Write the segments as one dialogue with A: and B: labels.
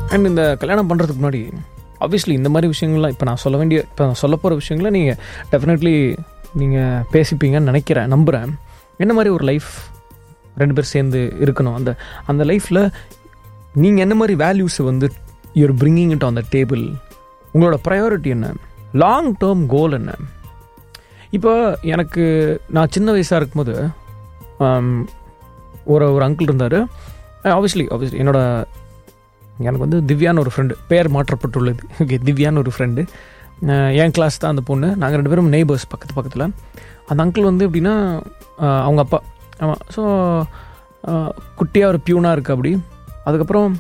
A: And இந்த கல்யாணம் பண்ணுறதுக்கு முன்னாடி ஆப்வியஸ்லி இந்த மாதிரி விஷயங்கள்லாம் இப்போ நான் சொல்ல வேண்டிய இப்போ நான் சொல்ல போகிற விஷயங்களை நீங்கள் டெஃபினெட்லி நீங்கள் பேசிப்பீங்கன்னு நினைக்கிறேன் நம்புகிறேன் என்ன மாதிரி ஒரு லைஃப் ரெண்டு பேர் சேர்ந்து இருக்கணும் அந்த அந்த லைஃப்பில் நீங்கள் என்ன மாதிரி வேல்யூஸை வந்து you're bringing it on the table உங்களோட ப்ரையாரிட்டி என்ன லாங் டேர்ம் கோல் என்ன இப்போ எனக்கு நான் சின்ன வயசாக இருக்கும்போது ஆம், ஒரு ஒரு அங்கிள் இருந்தார் ஆப்வியஸ்லி ஆப்வியஸ்லி என்னோட எனக்கு வந்து திவ்யான்னு ஒரு ஃப்ரெண்டு பெயர் மாற்றப்பட்டுள்ளது ஓகே திவ்யான்னு ஒரு ஃப்ரெண்டு என் கிளாஸ் தான் அந்த பொண்ணு நாங்கள் ரெண்டு பேரும் நெய்பர்ஸ் பக்கத்து பக்கத்தில் அந்த அங்கிள் வந்து எப்படின்னா அஹ், அவங்க அப்பா ஆமாம் ஸோ குட்டியாக ஒரு பியூனாக இருக்குது அப்படி அதுக்கப்புறம்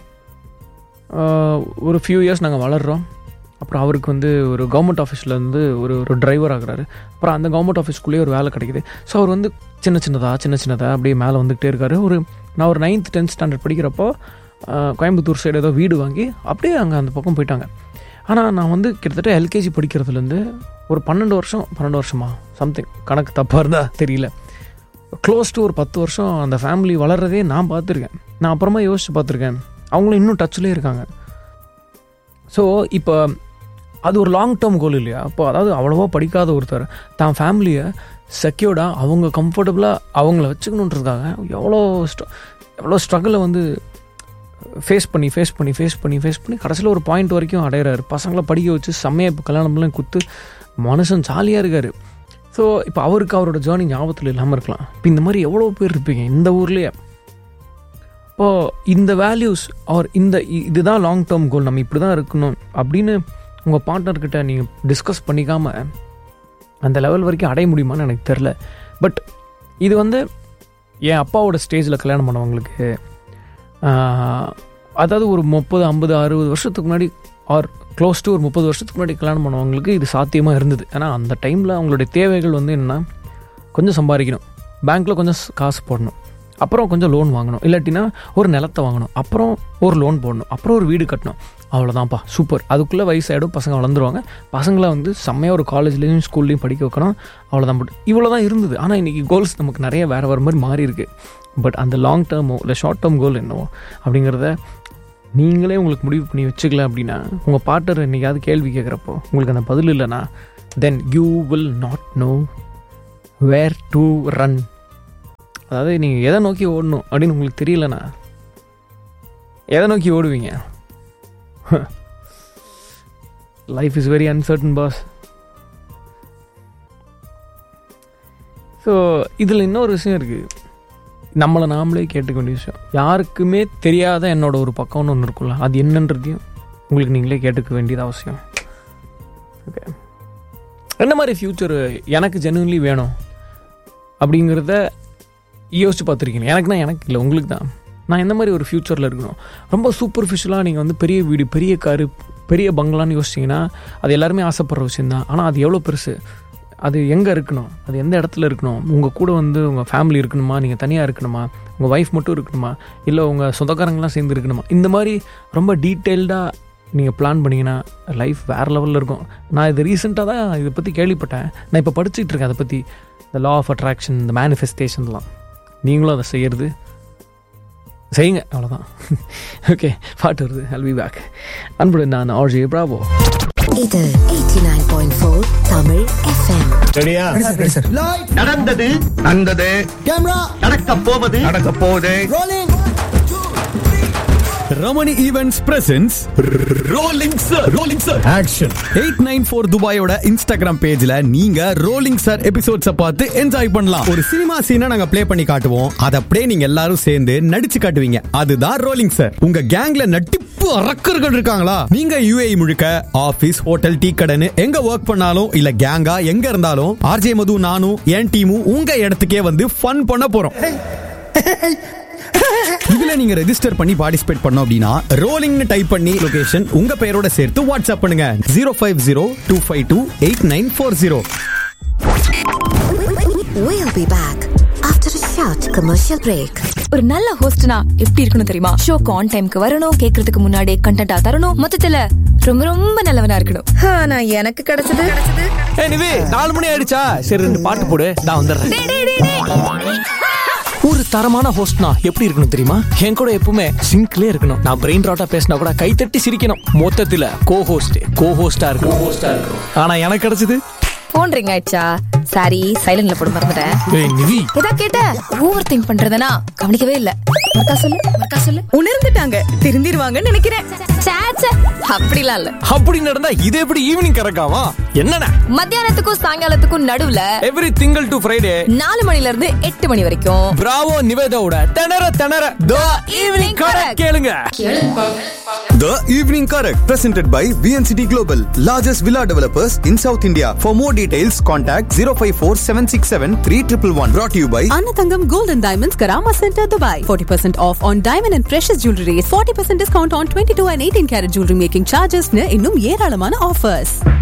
A: அஹ், ஒரு ஃபியூ இயர்ஸ் நாங்கள் வளர்கிறோம் அப்புறம் அவருக்கு வந்து ஒரு கவர்மெண்ட் ஆஃபீஸில் வந்து ஒரு ஒரு டிரைவர் ஆகுறாரு அப்புறம் அந்த கவர்மெண்ட் ஆஃபீஸ்க்குள்ளேயே ஒரு வேலை கிடைக்குது ஸோ அவர் வந்து சின்ன சின்னதாக சின்ன சின்னதாக அப்படியே மேலே வந்துக்கிட்டே இருக்காரு ஒரு நான் ஒரு நைன்த் டென்த் ஸ்டாண்டர்ட் படிக்கிறப்போ அஹ், கோயம்புத்தூர் சைடு ஏதோ வீடு வாங்கி அப்படியே அங்கே அந்த பக்கம் போயிட்டாங்க ஆனால் நான் வந்து கிட்டத்தட்ட எல்கேஜி படிக்கிறதுலேருந்து ஒரு பன்னெண்டு வருஷம் பன்னெண்டு வருஷமா சம்திங் கணக்கு தப்பாக இருந்தா தெரியல க்ளோஸ் டு ஒரு பத்து வருஷம் அந்த ஃபேமிலி வளர்றதே நான் பார்த்துருக்கேன் நான் அப்புறமா யோசிச்சு பார்த்துருக்கேன் அவங்களும் இன்னும் டச்லேயே இருக்காங்க ஸோ இப்போ அது ஒரு லாங் டேர்ம் கோல் இல்லையா அப்போ அதாவது அவ்வளோவா படிக்காத ஒருத்தர் தான் ஃபேமிலியை செக்யூர்டாக அவங்க கம்ஃபர்டபுளாக அவங்கள வச்சுக்கணுன்றதுக்காக எவ்வளோ ஸ்ட்ர எவ்வளோ ஸ்ட்ரகிளை வந்து ஃபேஸ் பண்ணி ஃபேஸ் பண்ணி ஃபேஸ் பண்ணி ஃபேஸ் பண்ணி கடைசியில் ஒரு பாயிண்ட் வரைக்கும் அடையிறாரு பசங்களை படிக்க வச்சு செம்மையாக இப்போ கல்யாணம்லாம் குத்து மனுஷன் ஜாலியாக இருக்கார் ஸோ இப்போ அவருக்கு அவரோட ஜேர்னி ஞாபகத்தில் இல்லாமல் இருக்கலாம் இப்போ இந்த மாதிரி எவ்வளோ பேர் இருப்பீங்க இந்த ஊர்லேயே இப்போது இந்த வேல்யூஸ் ஆர் இந்த இ- இதுதான் லாங் டேர்ம் கோல் நம்ம இப்படி தான் இருக்கணும் அப்படின்னு உங்கள் பார்ட்னர்கிட்ட நீங்கள் டிஸ்கஸ் பண்ணிக்காம அந்த லெவல் வரைக்கும் அடைய முடியுமான்னு எனக்கு தெரில பட் இது வந்து என் அப்பாவோட ஸ்டேஜில் கல்யாணம் பண்ணவங்களுக்கு ஆஹ், அதாவது ஒரு முப்பது ஐம்பது அறுபது வருஷத்துக்கு முன்னாடி ஆர் க்ளோஸ் டு ஒரு முப்பது வருஷத்துக்கு முன்னாடி கல்யாணம் பண்ணவங்களுக்கு இது சாத்தியமாக இருந்தது ஏன்னா அந்த டைமில் அவங்களுடைய தேவைகள் வந்து என்னென்னா கொஞ்சம் சம்பாதிக்கணும் பேங்க்கில் கொஞ்சம் ஸ்- காசு போடணும் அப்புறம் கொஞ்சம் லோன் வாங்கணும் இல்லாட்டினா ஒரு நிலத்தை வாங்கணும் அப்புறம் ஒரு லோன் போடணும் அப்புறம் ஒரு வீடு கட்டணும் அவ்வளோதான்ப்பா சூப்பர் அதுக்குள்ளே வயசாயிடும் பசங்க வளர்ந்துருவாங்க பசங்களை வந்து செம்மையாக ஒரு காலேஜ்லேயும் ஸ்கூல்லையும் படிக்க வைக்கணும் அவ்வளோதான் பட் இவ்வளோ தான் இருந்தது ஆனால் இன்றைக்கி கோல்ஸ் நமக்கு நிறைய வேறு வேறு மாதிரி மாறி இருக்கு பட் அந்த லாங் டேர்மோ இல்லை ஷார்ட் டேர்ம் கோல் என்னவோ அப்படிங்கிறத நீங்களே உங்களுக்கு முடிவு பண்ணி வச்சுக்கல அப்படின்னா உங்கள் பார்ட்னர் என்னைக்காவது கேள்வி கேட்குறப்போ உங்களுக்கு அந்த பதில் இல்லைன்னா then you will not know where to run அதாவது நீங்கள் எதை நோக்கி ஓடணும் அப்படின்னு உங்களுக்கு தெரியலனா எதை நோக்கி ஓடுவீங்க life is very uncertain boss so இதில் இன்னொரு விஷயம் இருக்குது நம்மளை நாமளே கேட்டுக்க வேண்டிய விஷயம் யாருக்குமே தெரியாத என்னோட ஒரு பக்கம்னு ஒன்று இருக்கும்ல அது என்னன்றதையும் உங்களுக்கு நீங்களே கேட்டுக்க வேண்டியது அவசியம் ஓகே என்ன மாதிரி ஃப்யூச்சர் எனக்கு ஜெனுவன்லி வேணும் அப்படிங்கிறத யோசிச்சு பார்த்துருக்கீங்க எனக்குனா எனக்கு இல்லை உங்களுக்கு தான் நான் எந்த மாதிரி ஒரு ஃப்யூச்சரில் இருக்கணும் ரொம்ப சூப்பர்ஃபிஷியலாக நீங்கள் வந்து பெரிய வீடு பெரிய காரு பெரிய பங்களான்னு யோசிச்சிங்கன்னா அது எல்லாருமே ஆசைப்படுற விஷயம் தான் ஆனால் அது எவ்வளோ பெருசு அது எங்கே இருக்கணும் அது எந்த இடத்துல இருக்கணும் உங்கள் கூட வந்து உங்கள் ஃபேமிலி இருக்கணுமா நீங்கள் தனியாக இருக்கணுமா உங்கள் ஒய்ஃப் மட்டும் இருக்கணுமா இல்லை உங்கள் சொந்தக்காரங்களாம் சேர்ந்து இருக்கணுமா இந்த மாதிரி ரொம்ப டீட்டெயில்டாக நீங்கள் பிளான் பண்ணிங்கன்னா லைஃப் வேறு லெவலில் இருக்கும் நான் இது ரீசெண்டாக தான் இதை பற்றி கேள்விப்பட்டேன் நான் இப்போ படிச்சுட்டு இருக்கேன் அதை பற்றி இந்த லா ஆஃப் அட்ராக்ஷன் இந்த மேனிஃபெஸ்டேஷன்லாம் நீங்களும் அதை செய்யறது செய்யுங்க அவ்வளோதான் ஓகே பாட்டு வருது I'll be பேக் அன்புடன் நான் ஆர்ஜே பிராவோ
B: இது 89.4 தமிழ் எஃப்எம்
C: ரெடியா
D: நடந்தது
C: நடந்தது
D: நடக்கப் போவது
C: நடக்க போகுது
E: Ramani events presents rolling sir rolling sir
C: action
E: eight nine four துபாயோட இன்ஸ்டாகிராம் பேஜ்ல நீங்க ரோலிங் சார் எபிசோட்ஸ பார்த்து என்ஜாய் பண்ணலாம் ஒரு சினிமா சீனை நாங்க ப்ளே பண்ணி காட்டுவோம் அதை அப்படியே நீங்க எல்லாரும் சேர்ந்து நடிச்சு காட்டுவீங்க அதுதான் ரோலிங் சார் உங்க கேங்ல நட்டிப்பு அரக்கர்கள் இருக்காங்களா நீங்க யுஏஇ முழுக்க ஆபீஸ் ஹோட்டல் டீ கடைன்னு எங்க ஒர்க் பண்ணாலும் இல்ல கேங்கா எங்க இருந்தாலும் ஆர்ஜே மது நானும் என் டீமும் உங்க இடத்துக்கே வந்து ஃபன் பண்ண போறோம் இதுல நீங்க ரெஜிஸ்டர் பண்ணி பார்ட்டிசிபேட் பண்ணோம் அப்படின்னா ரோலிங்னு டைப் பண்ணி லொகேஷன் உங்க பெயரோட சேர்த்து வாட்ஸ்அப் பண்ணுங்க zero five zero two five two eight nine four zero
B: We'll be back after a short commercial break.
F: ஒரு நல்ல ஹோஸ்ட்னா எப்படி இருக்கணும் தெரியுமா ஷோக்கு ஆன் டைம்க்கு வரணும் கேக்குறதுக்கு முன்னாடி கண்டென்ட்டா தரணும் மொத்தத்துல ரொம்ப ரொம்ப நல்லவனா இருக்கணும்
G: ஆனா எனக்கு கிடைச்சது
A: ஏ நிவி நாலு மணி ஆயிடுச்சா சரி ரெண்டு பாட்டு போடு நான் வந்துடுறேன் ஒரு தரமான ஹோஸ்ட்னா எப்படி இருக்கணும் தெரியுமா என் கூட எப்பவுமே சிங்க்லே இருக்கணும் நான் பிரெயின் ராட்டா பேசினா கூட கை தட்டி சிரிக்கணும் மொத்தத்துல கோ ஹோஸ்ட் கோ ஹோஸ்டா இருக்கணும் ஹோஸ்டா இருக்கணும் ஆனா எனக்கு கிடைச்சது
F: போன் ரிங் ஆயிடுச்சா சாரி சைலண்ட்ல போட மறந்துட்டேன்
A: ஏய் நிவி
F: ஏதா கேட்ட ஓவர் திங்க் பண்றதுனா கவனிக்கவே இல்ல மறுக்கா சொல்லு மறுக்கா சொல்லு
C: உணர்ந்துட்டாங்க திருந்திருவாங்கன்னு நினைக்கிறேன்
F: சே, சே, அப்படிலாம் இல்ல
A: அப்படி நடந்தா இது எப்படி ஈவினிங் கறக்காவா என்னடா
F: மத்தியானத்துக்கும் சாயங்காலத்துக்கும் நடுவுல
A: எவ்ரி திங்கள் டு ஃப்ரைடே
F: நாலு மணில இருந்து எட்டு மணி வரைக்கும்
A: பிராவோ நிவேதாவோட திணற திணற த ஈவினிங் கரெக்ட் கேளுங்க
E: The Evening Correct, presented by VNCT Global, largest villa developers in South India. For more details, contact 054 767 3111. Brought to you by
C: Anatangam Gold and Diamonds Karama Center, Dubai. 40% off on diamond and precious jewelry. 40% discount on 22 and 18 karat jewelry making charges. இன்னும் ஏராளமான offers.